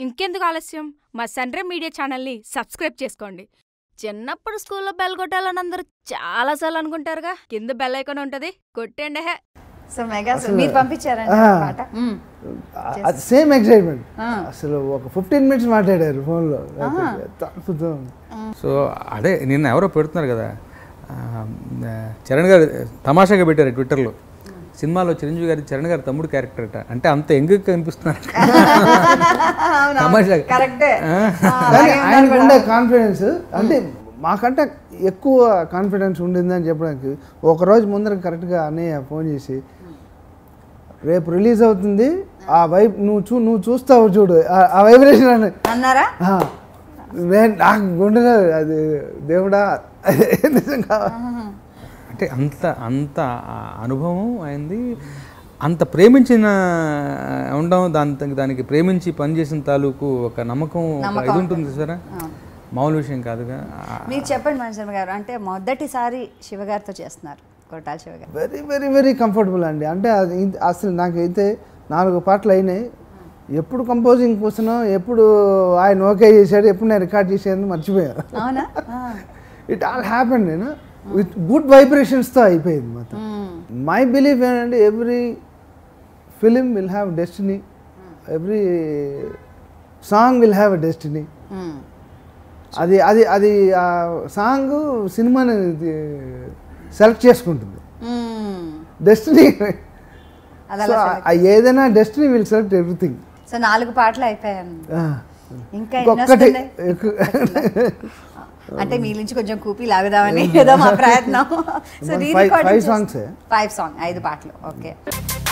ఇంకెందుకు ఆలస్యం మా సన్రే మీడియా ఛానల్ని సబ్స్క్రైబ్ చేసుకోండి చిన్నప్పుడు స్కూల్లో బెల్ కొట్టాలని అందరూ చాలాసార్లు అనుకుంటారుగా కింద బెల్ ఐకాన్ ఉంటుంది కొట్టండి హే సో మెగా సో మీరు పంపించారండి ఆ. ఆ పాట మ్మ్. అది సేమ్ ఎక్సైట్మెంట్ ఆ. అసలు ఒక ఫిఫ్టీన్ మినిట్స్ మాట్లాడారు ఫోన్లో అద్భుతం సో అదే నిన్న ఎవరో పెడుతున్నారు కదా ఆ, చరణ్ గారు తమాషాగా పెట్టారు ట్విట్టర్లో సినిమాలో చిరంజీవి గారి చరణ్ గారి తమ్ముడు క్యారెక్టర్ అట అంటే అంత ఎంగు కనిపిస్తున్నారు అవును, తమాషా. కరెక్టే ఆ. ఆ, కానీ అలాగే ఉన్నారు ఆయనకు కూడా. ఉండే కాన్ఫిడెన్స్ అంటే మాకంటే ఎక్కువ కాన్ఫిడెన్స్ ఉండిందని చెప్పడానికి ఒక రోజు ముందర కరెక్ట్గా అన్నయ్య ఫోన్ చేసి రేపు రిలీజ్ అవుతుంది ఆ వైబ్ నువ్వు చూ నువ్వు చూస్తావు చూడు ఆ- ఆ వైబ్రేషన్ అని అన్నారా ఆ, నేను నాకు గుండెలో అది దేవుడా నిజంగా అంటే అంత అంత ఆ అనుభవం అయింది అంత ప్రేమించిన ఉండడం దాని దానికి ప్రేమించి పనిచేసిన తాలూకు ఒక నమ్మకం ఒక ఇది ఉంటుంది సరే మామూలు విషయం కాదుగా ఆ, మీరు చెప్పండి మనశర్మ గారు అంటే మొదటిసారి శివగారితో చేస్తున్నారు కొట్టాల శివ గారు వెరీ వెరీ వెరీ కంఫర్టబుల్ అండి అంటే అది ఇంత- అసలు నాకైతే నాలుగు పాటలు అయినాయి ఎప్పుడు కంపోజింగ్ కూర్చున్నాం ఎప్పుడు ఆయన ఓకే చేశాడు ఎప్పుడు నేను రికార్డ్ చేసేది మర్చిపోయాను అవునా ఆ. ఇట్ ఆల్ హ్యాపెన్ నేను విత్ గుడ్ వైబ్రేషన్స్తో అయిపోయింది మొత్తం మై బిలీఫ్ ఏంటంటే every film will have destiny every song will have a destiny hmm. అది అది అది ఆ సాంగ్ సినిమాని సెలెక్ట్ చేసుకుంటుంది మ్మ్. డెస్టినీ అది సో అలా ఆ ఏదైనా destiny will select everything so నాలుగు పాటలు అయిపోయాను ఇంకా ఎన్ని ఇంకొక్కటి వస్తున్నాయి? అంటే మీ నుంచి కొంచెం కూపి లాగుదామని ఏదో మా ప్రయత్నం సో One రీ five- రికార్డింగ్ five songs ఏ? ఫైవ్ సాంగ్ ఐదు పాటలు ఓకే